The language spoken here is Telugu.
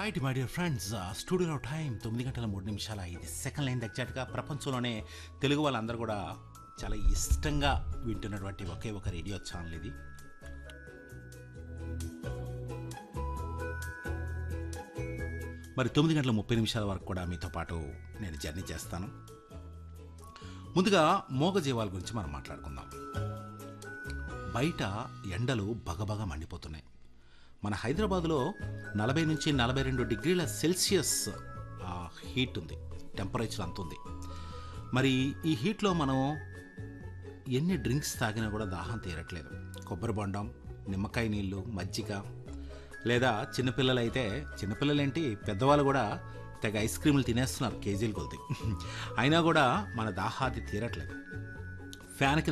రైట్ మై డియర్ ఫ్రెండ్స్ స్టూడియోలో టైం తొమ్మిది గంటల మూడు నిమిషాల ఐదు సెకండ్ లైన్ ఎగ్జాక్ట్గా ప్రపంచంలోనే తెలుగు వాళ్ళందరూ కూడా చాలా ఇష్టంగా వింటున్నటువంటి ఒకే ఒక రేడియో ఛానల్ ఇది మరి తొమ్మిది గంటల ముప్పై నిమిషాల వరకు కూడా మీతో పాటు నేను జర్నీ చేస్తాను ముందుగా మూగజీవాల గురించి మనం మాట్లాడుకుందాం బయట ఎండలు బగబగ మండిపోతున్నాయి మన హైదరాబాద్లో నలభై నుంచి నలభై రెండు డిగ్రీల సెల్సియస్ ఆ, హీట్ ఉంది టెంపరేచర్ అంత ఉంది మరి ఈ హీట్లో మనం ఎన్ని డ్రింక్స్ తాగినా కూడా దాహం తీరట్లేదు కొబ్బరి బొండం నిమ్మకాయ నీళ్ళు మజ్జిగ లేదా చిన్నపిల్లలైతే చిన్నపిల్లలేంటి పెద్దవాళ్ళు కూడా తెగ ఐస్ క్రీములు తినేస్తున్నారు కేజీలు కొద్ది అయినా కూడా మన దాహాది తీరట్లేదు ఫ్యాన్ కింద